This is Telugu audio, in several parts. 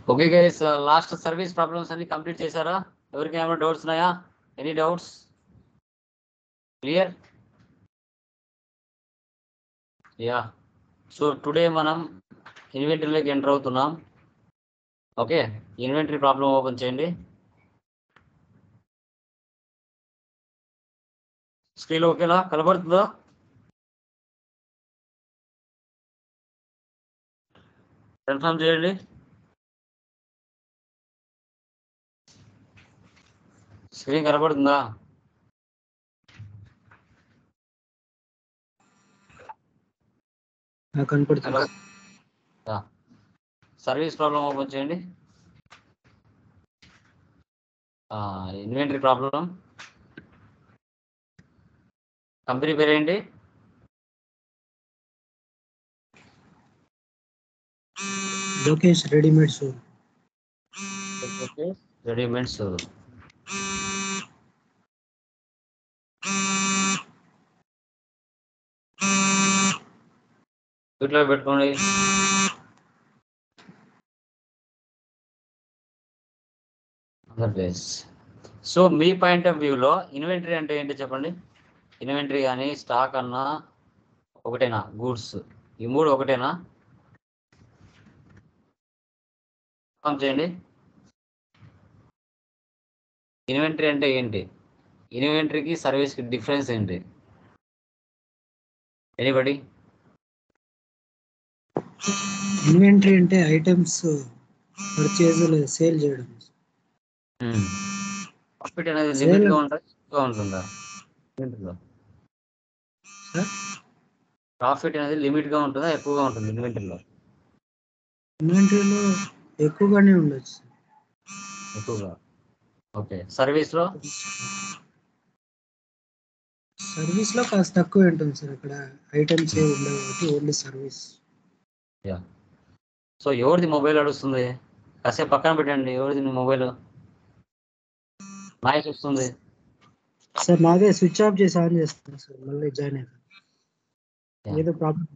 Okay guys last service problems అన్ని కంప్లీట్ చేశారా ఎవరికి ఏమైనా డౌట్స్ ఉన్నాయా any doubts clear yeah so today మనం ఇన్వెంటరీలోకి ఎంటర్ అవుతున్నాం ఓకే ఇన్వెంటరీ ప్రాబ్లం ఓపెన్ చేయండి స్క్రీన్ ఓకేనా కనబడుతుందా కన్ఫర్మ్ చేయండి స్క్రీన్ కనబడుతుందా నాకు కనపడుతుంది హలో సర్వీస్ ప్రాబ్లం ఓపెన్ చేయండి ఇన్వెంటరీ ప్రాబ్లం కంపెనీ పేరేంటి లోకేష్ రెడీమేడ్ షో రెడీమేడ్స్ వీటిలో పెట్టుకోండి ఆంధ్రప్రదేశ్ సో మీ పాయింట్ ఆఫ్ వ్యూలో ఇన్వెంటరీ అంటే ఏంటి చెప్పండి ఇన్వెంటరీ కానీ స్టాక్ అన్నా ఒకటేనా గూడ్స్ ఈ మూడు ఒకటేనా కన్ఫర్మ్ చేయండి ఇన్వెంటరీ అంటే ఏంటి ఇన్వెంటరీకి సర్వీస్కి డిఫరెన్స్ ఏంటి ఎనీబడి ఇన్వెంటరీ అంటే ఐటమ్స్ పర్చేజ్ సేల్ చేయడం ప్రాఫిట్ అనేది Sale- లిమిట్ గా ఉంటుందా ఎక్కువ ఉంటుందా ఇన్వెంటరీలో సార్ ప్రాఫిట్ అనేది లిమిట్ గా ఉంటుందా ఎక్కువగా ఉంటుంది ఇన్వెంటరీలో ఇన్వెంటరీలో ఎక్కువగానే ఉండొచ్చు ఎక్కువగా ఓకే సర్వీస్ లో సర్వీస్ లో కాస్త తక్కువ ఉంటుంది సార్ అక్కడ ఐటమ్స్ ఏ ఉండవు కాబట్టి ఓన్లీ సర్వీస్ యా సో ఎవరిది మొబైల్ అడుస్తుంది కాసేపు పక్కన పెట్టండి ఎవరిది మీ మొబైల్ నాయిస్ వస్తుంది సార్ నాదే స్విచ్ ఆఫ్ చేసి ఆన్ చేస్తాను సార్ మళ్ళీ జాయిన్ అవుతాను Yeah. ఏదో ప్రాబ్లం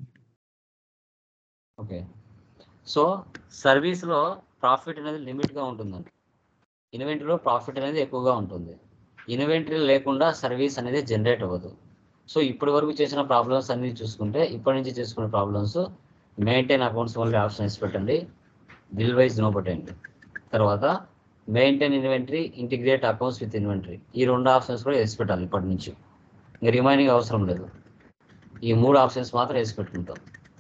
ఓకే సో సర్వీస్ లో ప్రాఫిట్ అనేది లిమిట్ గా ఉంటుందండి ఇన్వెంటరీలో ప్రాఫిట్ అనేది ఎక్కువగా ఉంటుంది ఇన్వెంటరీ లేకుండా సర్వీస్ అనేది జనరేట్ అవ్వదు సో ఇప్పటి వరకు చేసిన ప్రాబ్లమ్స్ అన్ని చూసుకుంటే ఇప్పటి నుంచి చేసుకునే problems maintain accounts only option వేసి పెట్టండి బిల్ వైజ్ నో పెట్టండి తర్వాత maintain inventory integrate accounts with inventory ఈ రెండు ఆప్షన్స్ కూడా వేసి పెట్టాలి ఇప్పటి నుంచి ఇంకా రిమైనింగ్ అవసరం లేదు ఈ మూడు ఆప్షన్స్ మాత్రం వేసి పెట్టుకుంటాం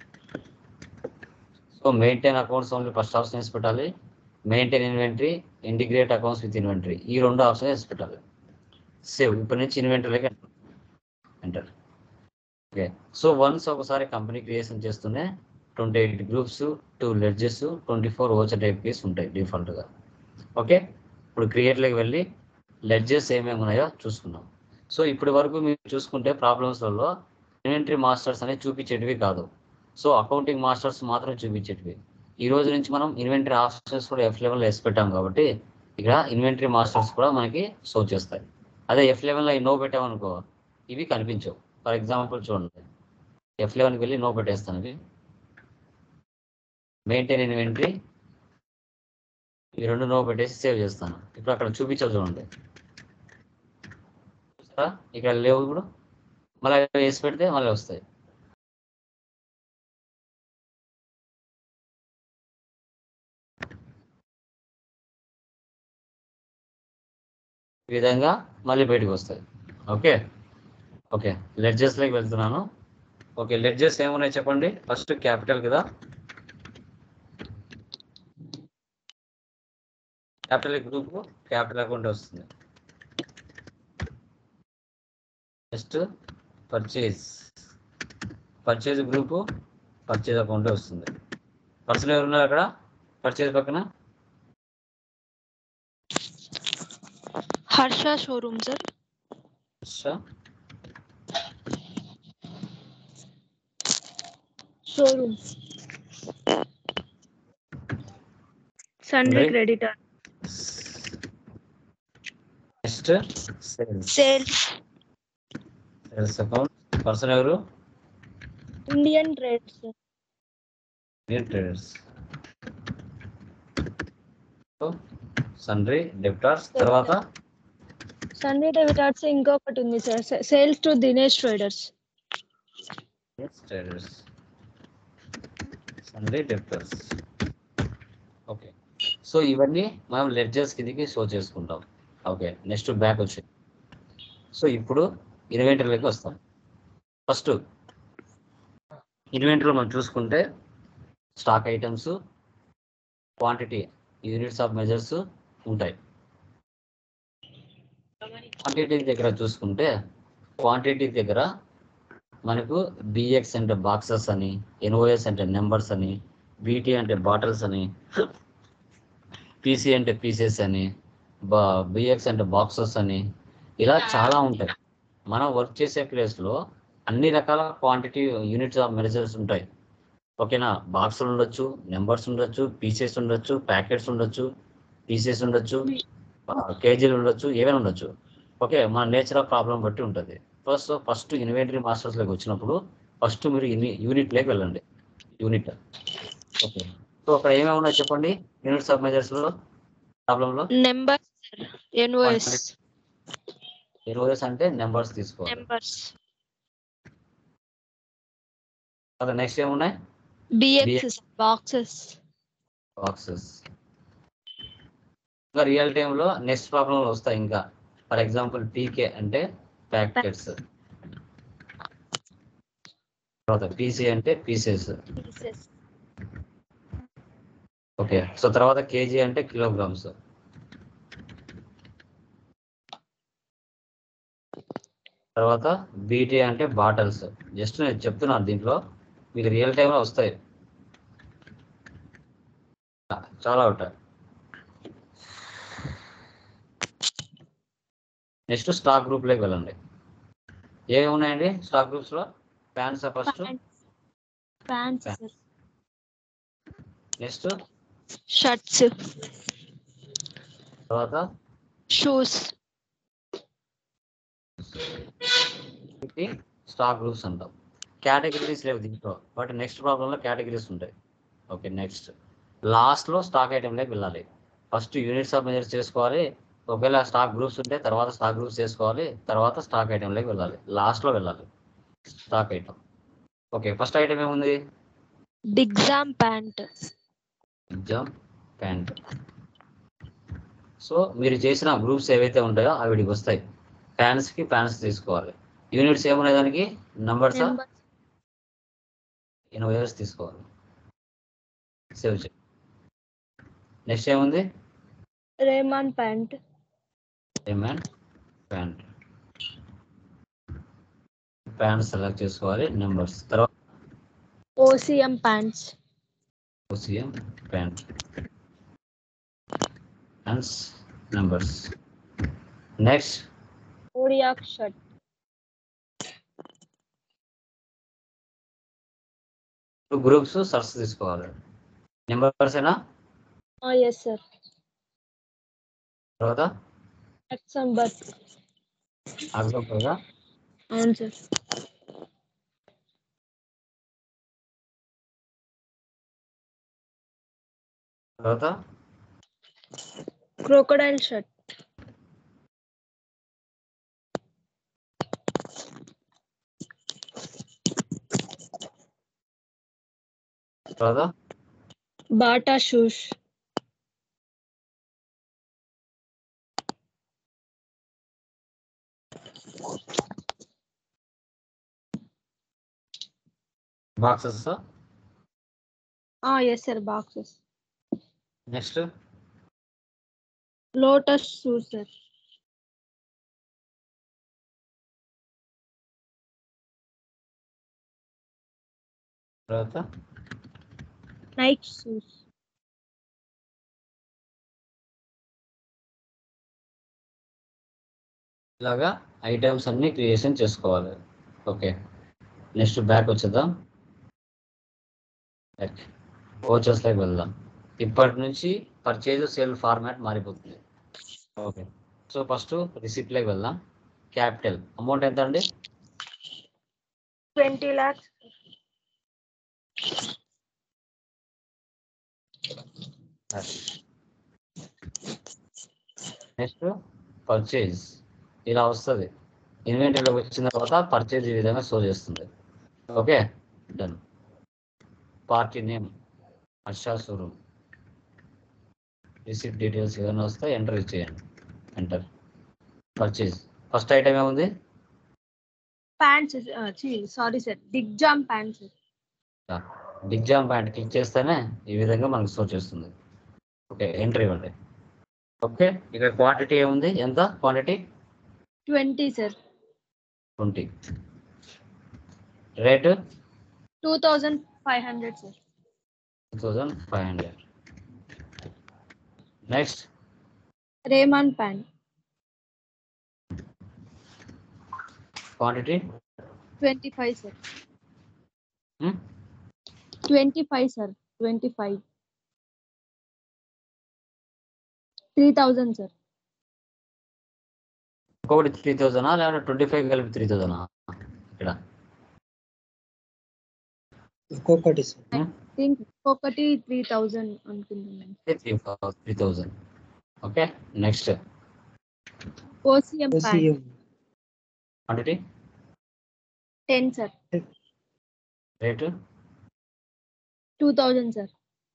so maintain accounts only first option వేసి పెట్టాలి maintain inventory integrate accounts with inventory ఈ రెండు ఆప్షన్ వేసి పెట్టాలి సేవ్ ఇప్పటి నుంచి ఇన్వెంటరీలోకి ఎంటర్ ఓకే సో వన్స్ ఒకసారి కంపెనీ క్రియేషన్ చేస్తూనే twenty eight groups two ledgers twenty four voucher type case ఉంటాయి డిఫాల్ట్గా ఓకే ఇప్పుడు క్రియేట్లోకి వెళ్ళి లెడ్జెస్ ఏమేమి ఉన్నాయో చూసుకుందాం సో ఇప్పటి వరకు మీరు చూసుకుంటే ప్రాబ్లమ్స్లలో ఇన్వెంటరీ మాస్టర్స్ అనేవి చూపించేటివి కాదు సో అకౌంటింగ్ మాస్టర్స్ మాత్రం చూపించేటివి ఈ రోజు నుంచి మనం ఇన్వెంటరీ ఆప్షన్స్ కూడా ఎఫ్ లెవెల్లో వేసి పెట్టాం కాబట్టి ఇక్కడ ఇన్వెంటరీ మాస్టర్స్ కూడా మనకి షో చేస్తాయి అదే ఎఫ్ లెవెన్లో ఈ నో పెట్టామనుకో ఇవి కనిపించవు ఫర్ ఎగ్జాంపుల్ చూడండి ఎఫ్ లెవెన్కి వెళ్ళి నో పెట్టేస్తాను ఇవి మెయింటైన్ ఇన్వెంటరీ ఈ రెండు నో పెట్టేసి సేవ్ చేస్తాను ఇప్పుడు అక్కడ చూపించావు చూడండి చూసారా ఇక్కడ లేవు ఇప్పుడు మళ్ళీ వేసి పెడితే మళ్ళీ వస్తాయి ఈ విధంగా మళ్ళీ బయటకు వస్తాయి ఓకే ఓకే లెడ్జెస్లోకి వెళ్తున్నాను ఓకే లెడ్జెస్ ఏమున్నాయి చెప్పండి ఫస్ట్ క్యాపిటల్ కదా క్యాపిటల్ గ్రూప్ క్యాపిటల్ అకౌంట్ వస్తుంది next purchase purchase group purchase account వస్తుంది పర్సన్ ఎవరున్నారు అక్కడ పర్చేజ్ పక్కన Harsha showroom sir Harsha showroom sundry Right. Creditor next sales sales sales account person ఎవరు Indian trade sir Indian traders sundry debtors తర్వాత సండే డెబిటార్స్ ఇంకొకటి ఉంది sir sales to Dinesh traders traders sundry debtors okay so ఇవన్నీ మనం లెడ్జర్స్ కిందకి షో చేసుకుంటాం ఓకే నెక్స్ట్ బ్యాక్ వచ్చి సో ఇప్పుడు ఇన్వెంటరీలోకి వస్తాం ఫస్ట్ ఇన్వెంటరీలో మనం చూసుకుంటే stock items quantity units of measures ఉంటాయి క్వాంటిటీ దగ్గర చూసుకుంటే క్వాంటిటీ దగ్గర మనకు బిఎక్స్ అంటే బాక్సెస్ అని ఎన్ఓఎస్ అంటే నెంబర్స్ అని బీటీ అంటే బాటిల్స్ అని పీసీ అంటే పీసెస్ అని బా బిఎక్స్ అంటే బాక్సెస్ అని ఇలా చాలా ఉంటాయి మనం వర్క్ చేసే ప్లేస్లో అన్ని రకాల క్వాంటిటీ యూనిట్స్ ఆఫ్ మెజర్స్ ఉంటాయి ఓకేనా బాక్సులు ఉండొచ్చు నెంబర్స్ ఉండొచ్చు పీసెస్ ఉండొచ్చు ప్యాకెట్స్ ఉండొచ్చు పీసెస్ ఉండొచ్చు కేజీలు ఉండొచ్చు ఏమైనా ఉండొచ్చు ఓకే మన నేచర్ ఆఫ్ ప్రాబ్లం బట్టి ఉంటుంది ఫస్ట్ ఫస్ట్ ఇన్వెంటరీ మాస్టర్స్లోకి వచ్చినప్పుడు ఫస్ట్ మీరు యూనిట్లోకి వెళ్ళండి యూనిట్ ఓకే సో అక్కడ ఏమేమి ఉన్నాయి చెప్పండి యూనిట్స్ ఆఫ్ మెజర్స్లో ప్రాబ్లంలో నెంబర్ ఎన్ఓఎస్ ఎన్ఓఎస్ అంటే నెంబర్స్ తీసుకోవాలి నెంబర్స్ అక్కడ నెక్స్ట్ ఏమున్నాయి బిఎక్స్ బాక్సెస్ బాక్సెస్ ఇంకా రియల్ టైంలో నెక్స్ట్ ప్రాబ్లంలో వస్తాయి ఇంకా ఫర్ ఎగ్జాంపుల్ పీకే అంటే ప్యాకెట్స్ తర్వాత పీసీ అంటే పీసెస్ పీసెస్ ఓకే సో తర్వాత కేజీ అంటే కిలోగ్రామ్స్ తర్వాత బీటీ అంటే బాటిల్స్ జస్ట్ నేను చెప్తున్నాను దీంట్లో మీకు రియల్ టైంలో వస్తాయి చాలా ఉంటాయి నెక్స్ట్ స్టాక్ గ్రూప్లోకి వెళ్ళండి ఏమేమి ఉన్నాయండి స్టాక్ గ్రూప్స్లో pants first pants next shirts తర్వాత షూస్ వీటిని స్టాక్ గ్రూప్స్ అంటాం కేటగిరీస్ లేవు దీంట్లో బట్ నెక్స్ట్ ప్రాబ్లంలో కేటగిరీస్ ఉంటాయి ఓకే నెక్స్ట్ లాస్ట్లో స్టాక్ ఐటెంలోకి వెళ్ళాలి ఫస్ట్ యూనిట్స్ ఆఫ్ మెజర్స్ చేసుకోవాలి ఒకవేళ స్టాక్ గ్రూప్స్ ఉంటే తర్వాత స్టాక్ గ్రూప్స్ చేసుకోవాలి తర్వాత స్టాక్ ఐటెంలోకి వెళ్ళాలి లాస్ట్లో వెళ్ళాలి stock item okay first item ఏముంది డిగ్జామ్ ప్యాంట్ ఎగ్జామ్ ప్యాంట్ సో మీరు చేసిన గ్రూప్స్ ఏవైతే ఉంటాయో అవి వీడికి వస్తాయి ప్యాన్స్కి ప్యాన్స్ తీసుకోవాలి యూనిట్స్ ఏమున్నాయి దానికి నంబర్స్ ఎనభై ఇయర్స్ తీసుకోవాలి సేవ్ చేయి నెక్స్ట్ ఏముంది Raymond pant payment pant pant select చేసుకోవాలి నెంబర్స్ తర్వాత OCM pants OCM pant pants numbers next ఓడియాక్ షర్ట్ గ్రూప్స్ సర్చ్ తీసుకోవాలి నెంబర్స్ ఏనా ఎస్ సార్ తర్వాత ఎక్స్ అండ్ బర్త్ అగ్జాంపుల్గా అవును సార్ తర్వాత క్రోకోడైల్ షర్ట్ తర్వాత Bata shoes boxes yes sir boxes next Lotus shoes sir తర్వాత నైక్ షూస్ ఇలాగా ఐటమ్స్ అన్ని క్రియేషన్ చేసుకోవాలి ఓకే నెక్స్ట్ బ్యాక్ వచ్చేద్దాం బ్యాక్ ఓచర్స్లోకి వెళ్దాం ఇప్పటి నుంచి పర్చేజ్ సేల్ ఫార్మాట్ మారిపోతుంది ఓకే సో ఫస్ట్ రిసిప్ట్లోకి వెళ్దాం క్యాపిటల్ అమౌంట్ ఎంత అండి ట్వంటీ ల్యాక్స్ నెక్స్ట్ పర్చేజ్ ఇలా వస్తుంది ఇన్వెంటరీలోకి వచ్చిన తర్వాత పర్చేజ్ ఈ విధంగా షో చేస్తుంది okay done party name Harsha showroom receipt details ఏదైనా వస్తే ఎంటర్ చేయండి ఎంటర్ పర్చేజ్ ఫస్ట్ ఐటమ్ ఏముంది pants sorry sir Digjam pants Digjam pant click చేస్తేనే ఈ విధంగా మనకు షో చేస్తుంది ఓకే ఎంటర్ ఇవ్వండి ఓకే ఇక్కడ క్వాంటిటీ ఏముంది ఎంత quantity twenty sir twenty rate two thousand five hundred sir two thousand five hundred next Raymond pant quantity twenty five sir twenty five sir twenty five three thousand sir ఒక్కొక్కటి త్రీ థౌజండా లేకపోతే ట్వంటీ ఫైవ్ కలిపి త్రీ థౌజండా ఇక్కడ ఒక్కొక్కటి సార్ థింక్ ఒక్కొక్కటి త్రీ థౌజండ్ అనుకుంటున్నాను three three thousand okay next OCM pant OCM quantity ten sir rate two thousand sir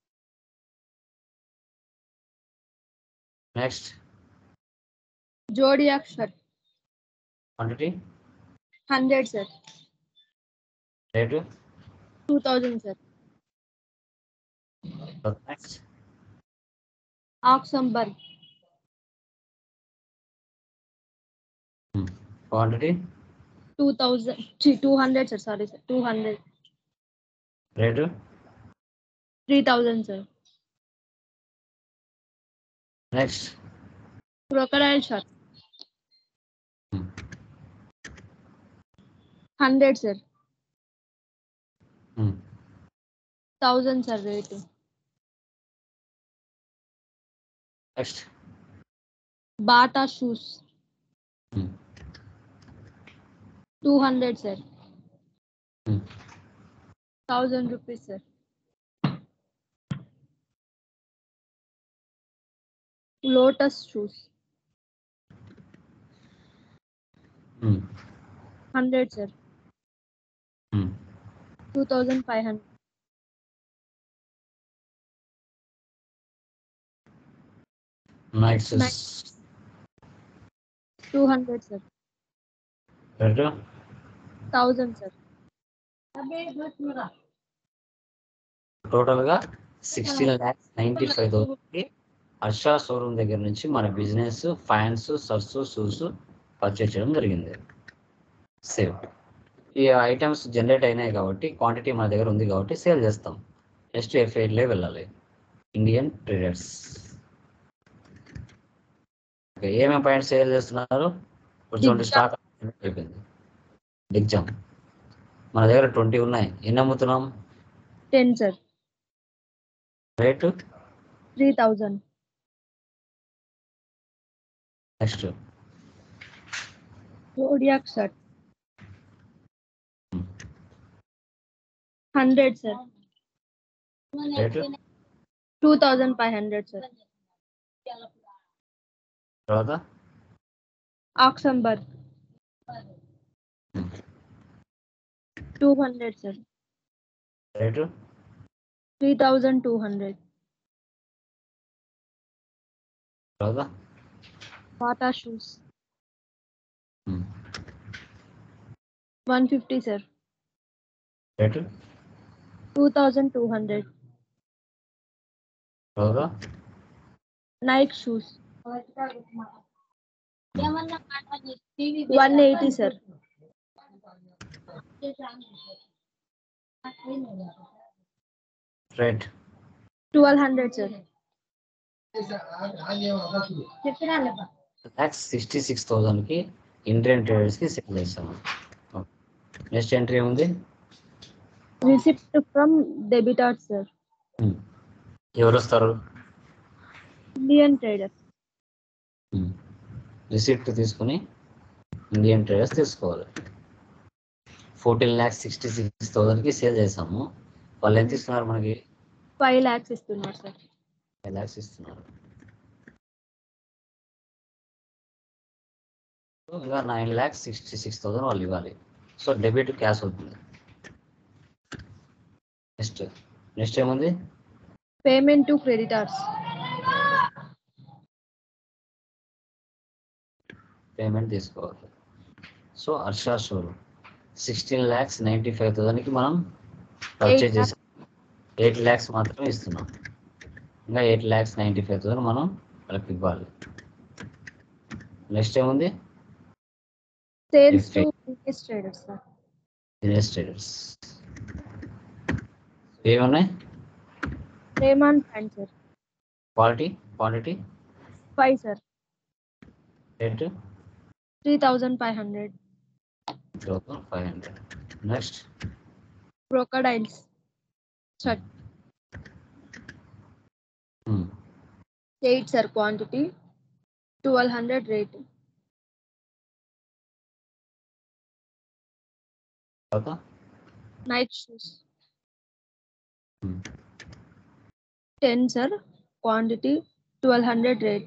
next Zodiac shirt quantity hundred sir rate two thousand sir next Oxemberg quantity two thousand two hundred sir sorry sir two hundred rate three thousand sir next crocodile shirt hundred sir thousand sir rate next Bata shoes two hundred sir thousand rupees sir Lotus shoes hundred sir two thousand five hundred next two hundred sir rate thousand sir టోటల్గా సిక్స్టీన్ ల్యాక్స్ నైంటీ ఫైవ్ థౌసండ్కి హర్ష షోరూమ్ దగ్గర నుంచి మన business pants shirts shoes purchase చేయడం జరిగింది సేవ్ ఈ ఐటమ్స్ జనరేట్ అయినాయి కాబట్టి క్వాంటిటీ మన దగ్గర ఉంది కాబట్టి సేల్ చేస్తాం నెక్స్ట్ ఎఫ్ఐడ్లే వెళ్ళాలి ఇండియన్ ట్రేడర్స్ ఓకే ఏమేమి పాయింట్స్ సేల్ చేస్తున్నారు ఇప్పుడు చూడండి స్టాక్ అయిపోయింది ఎగ్జామ్ మన దగ్గర ట్వంటీ ఉన్నాయి ఎన్ని అమ్ముతున్నాం ten sir rate three thousand next Zodiac shirt hundred sir rate two thousand five hundred sir తర్వాత Oxemberg two hundred sir rate three thousand two hundred తర్వాత Bata shoes one fifty sir rate two thousand two hundred తర్వాత Nike shoes one eighty sir rate twelve hundred sir lakhs sixty six థౌజండ్కి ఇండియన్ ట్రేడర్స్కి సెటిల్ చేస్తాము నెక్స్ట్ ఎంట్రీ ఉంది receipt from debtor sir Hmm. ఎవరు వస్తారు ఇండియన్ ట్రేడర్ రిసిప్ట్ తీసుకుని ఇండియన్ ట్రేడర్స్ తీసుకోవాలి ఫోర్టీన్ ల్యాక్స్ సిక్స్టీ సిక్స్ థౌజండ్కి సేల్ చేసాము వాళ్ళు ఎంత ఇస్తున్నారు మనకి ఫైవ్ ల్యాక్స్ ఇస్తున్నారు సార్ ఫైవ్ ల్యాక్స్ ఇస్తున్నారు ఇంకా nine lakhs sixty six thousand వాళ్ళు ఇవ్వాలి సో డెబిట్ క్యాష్ అవుతుంది నెక్స్ట్ నెక్స్ట్ ఏముంది పేమెంట్ టు క్రెడిటార్స్ పేమెంట్ తీసుకోవాలి so Harsha showroom sixteen lakhs ninety five థౌసండ్కి మనం పర్చేజ్ Eight చేసాం ఎయిట్ ల్యాక్స్ మాత్రమే ఇస్తున్నాం ఇంకా eight lakhs ninety five thousand మనం వాళ్ళకి ఇవ్వాలి నెక్స్ట్ ఏముంది sales to Fifty. Business traders sir business traders ఏమున్నాయి Raymond pant sir quality quantity five sir rate three thousand five hundred five hundred next crocodiles shirt eight sir quantity twelve hundred rate తర్వాత Nike shoes Hmm. Ten sir quantity twelve hundred rate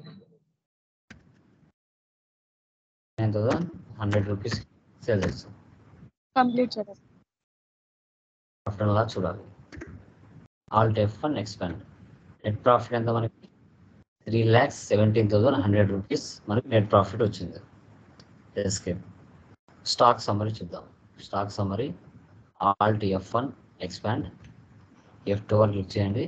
nine thousand hundred rupees sale చేస్తాం కంప్లీట్ సార్ ప్రాఫిట్ అలా చూడాలి ఆల్ టెఫ్ అండ్ ఎక్స్పాండ్ నెట్ ప్రాఫిట్ ఎంత మనకి three lakhs seventeen thousand hundred rupees మనకి నెట్ ప్రాఫిట్ వచ్చింది ఎస్కేప్ స్టాక్ సమ్మరీ చూద్దాం stock summary alt F one expand F two one click చేయండి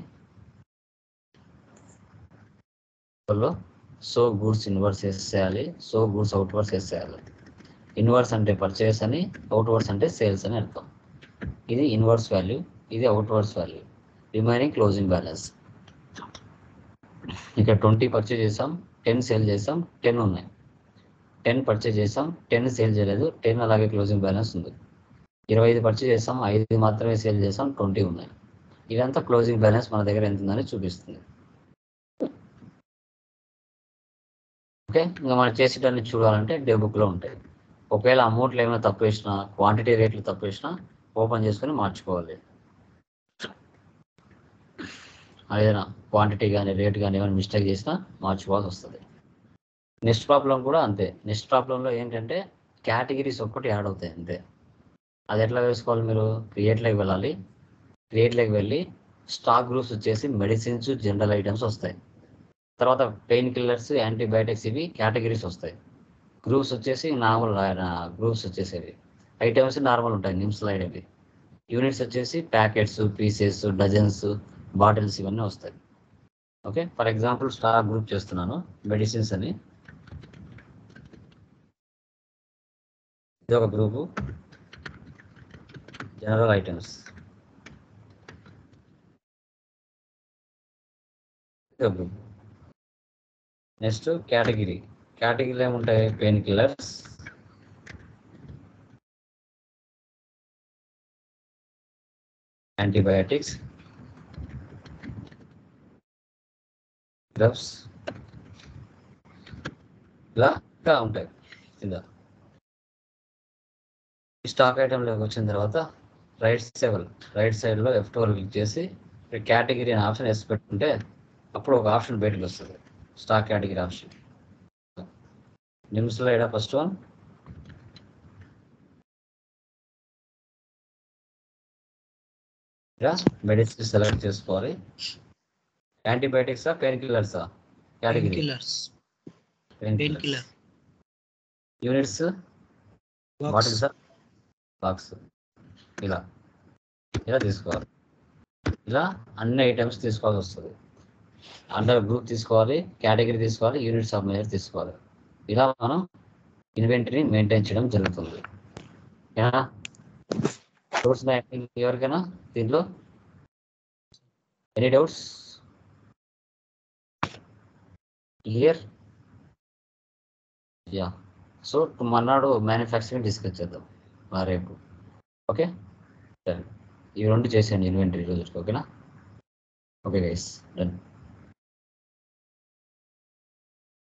లో సో గూడ్స్ ఇన్వర్స్ వేసేయాలి సో గూడ్స్ అవుట్వర్స్ వేసేయాలి ఇన్వర్స్ అంటే పర్చేస్ అని అవుట్వర్స్ అంటే సేల్స్ అని అర్థం ఇది ఇన్వర్స్ వాల్యూ ఇది outwards value remaining closing balance ఇక్కడ ట్వంటీ పర్చేజ్ చేసాం టెన్ సేల్ చేసాం టెన్ ఉన్నాయి టెన్ పర్చేజ్ చేసాం టెన్ సేల్ చేయలేదు టెన్ అలాగే క్లోజింగ్ బ్యాలెన్స్ ఉంది ఇరవై ఐదు పర్చేజ్ చేసాం ఐదు మాత్రమే సేల్ చేసాం ట్వంటీ ఉన్నాయి ఇదంతా క్లోజింగ్ బ్యాలెన్స్ మన దగ్గర ఎంత ఉందని చూపిస్తుంది ఓకే ఇంకా మనం చేసేటన్ని చూడాలంటే డే బుక్లో ఉంటాయి ఒకవేళ అమౌంట్లు ఏమైనా తప్పు వేసినా క్వాంటిటీ రేట్లు తప్పు వేసినా ఓపెన్ చేసుకొని మార్చుకోవాలి ఏదైనా క్వాంటిటీ కానీ రేట్ కానీ ఏమైనా మిస్టేక్ చేసినా మార్చుకోవాల్సి వస్తుంది నెక్స్ట్ ప్రాబ్లం కూడా అంతే నెక్స్ట్ ప్రాబ్లంలో ఏంటంటే కేటగిరీస్ ఒక్కటి యాడ్ అవుతాయి అంతే అది ఎట్లా వేసుకోవాలి మీరు క్రియేట్లోకి వెళ్ళాలి క్రియేట్లోకి వెళ్ళి స్టాక్ గ్రూప్స్ వచ్చేసి మెడిసిన్స్ జనరల్ ఐటమ్స్ వస్తాయి తర్వాత పెయిన్ కిల్లర్స్ యాంటీబయాటిక్స్ ఇవి కేటగిరీస్ వస్తాయి గ్రూప్స్ వచ్చేసి నార్మల్ గ్రూప్స్ వచ్చేసేవి ఐటమ్స్ నార్మల్ ఉంటాయి నిమ్స్లో అవి యూనిట్స్ వచ్చేసి ప్యాకెట్స్ పీసెస్ డజన్స్ బాటిల్స్ ఇవన్నీ వస్తాయి okay for example stock group చేస్తున్నాను మెడిసిన్స్ అని ఇది ఒక group general items group next category కేటగిరీలో ఏముంటాయి పెయిన్ కిల్లర్స్ యాంటీబయాటిక్స్ డ్రగ్స్ ఇలా ఇంకా ఉంటాయి ఇలా ఈ స్టాక్ ఐటెంలోకి వచ్చిన తర్వాత రైట్ సెవెల్ రైట్ సైడ్లో ఎఫ్ టూ క్లిక్ చేసి కేటగిరీ అనే ఆప్షన్ వేసి పెట్టుకుంటే అప్పుడు ఒక ఆప్షన్ బయటకు వస్తుంది స్టాక్ కేటగిరీ ఆప్షన్ నిమ్స్లో ఏడా ఫస్ట్ వన్ మెడిసిన్ సెలెక్ట్ చేసుకోవాలి యాంటీబయాటిక్సా పెయిన్ కిల్లర్సా pain category killers pain pain killer units bottles box ఇలా ఇలా తీసుకోవాలి ఇలా అన్ని ఐటమ్స్ తీసుకోవాల్సి వస్తుంది అండర్ గ్రూప్ తీసుకోవాలి కేటగిరీ తీసుకోవాలి యూనిట్ సబ్ మేజర్ తీసుకోవాలి ఇలా మనం ఇన్వెంటరీ మెయింటైన్ చేయడం జరుగుతుంది ఓకేనా డౌట్స్ ఎవరికైనా దీంట్లో any doubts clear yeah so మన్నాడు మ్యానుఫ్యాక్చరింగ్ డిస్కస్ చేద్దాం మా రేపు ఓకే సరే ఇవి రెండు చేసేయండి ఇన్వెంటరీ రోజుకి ఓకేనా ఓకే గైస్ డన్